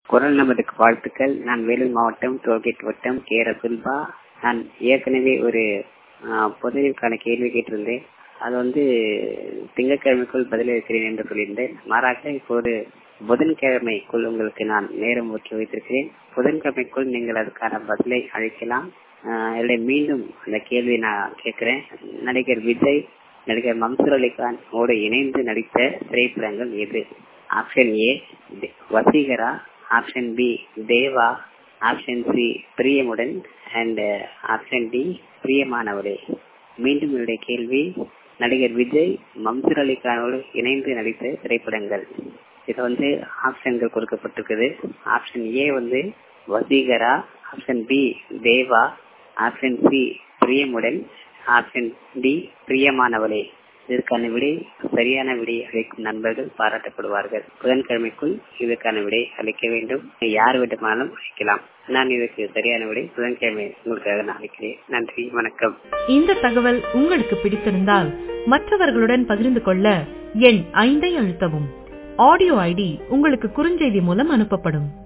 குரல் நமதுக்கு வாழ்த்துக்கள் நான் வேலூர் மாவட்டம் டோல்கேட் வட்டம் கே ரசுல்பா நான் ஏற்கனவே ஒரு பொதுவிற்கான கேள்வி கேட்டிருந்தேன் அது வந்து திங்கட்கிழமைக்குள் பதிலளிக்கிறேன் என்று சொல்லியிருந்தேன் மாறாக இப்போது புதன்கிழமைக்குள் உங்களுக்கு நான் நேரம் ஒதுக்கி வைத்திருக்கிறேன் புதன்கிழமைக்குள் நீங்கள் அதுக்கான பதிலை அளிக்கலாம் இல்லை மீண்டும் அந்த கேள்வி நான் கேட்கிறேன் நடிகர் விஜய் நடிகர் மம்சூர் அலிகான் ஓடு இணைந்து நடித்த திரைப்படங்கள் எது option A Vaseegara option B Deva option C Priyamudan and option D Priyamanavare மீண்டும் என்னுடைய கேள்வி நடிகர் விஜய் மம்சூர் அலிகானோடு இணைந்து நடித்த திரைப்படங்கள் இது வந்து ஆப்ஷன்கள் கொடுக்கப்பட்டிருக்குது ஆப்ஷன் ஏ வந்து Vaseegara option B Deva option C Priyamudan option D Priyamanavale இதற்கான விடை சரியான விடை அளிக்கும் நண்பர்கள் பாராட்டப்படுவார்கள் புதன்கிழமைக்குள் இதற்கான விடை அளிக்க வேண்டும் யார் வேண்டுமானாலும் அளிக்கலாம் நான் இதற்கு சரியான விடை புதன்கிழமை உங்களுக்காக நான் அளிக்கிறேன் நன்றி வணக்கம் இந்த தகவல் உங்களுக்கு பிடித்திருந்தால் மற்றவர்களுடன் பகிர்ந்து கொள்ள எண் ஐந்தை அழுத்தவும் ஆடியோ ஐடி உங்களுக்கு குறுஞ்செய்தி மூலம் அனுப்பப்படும்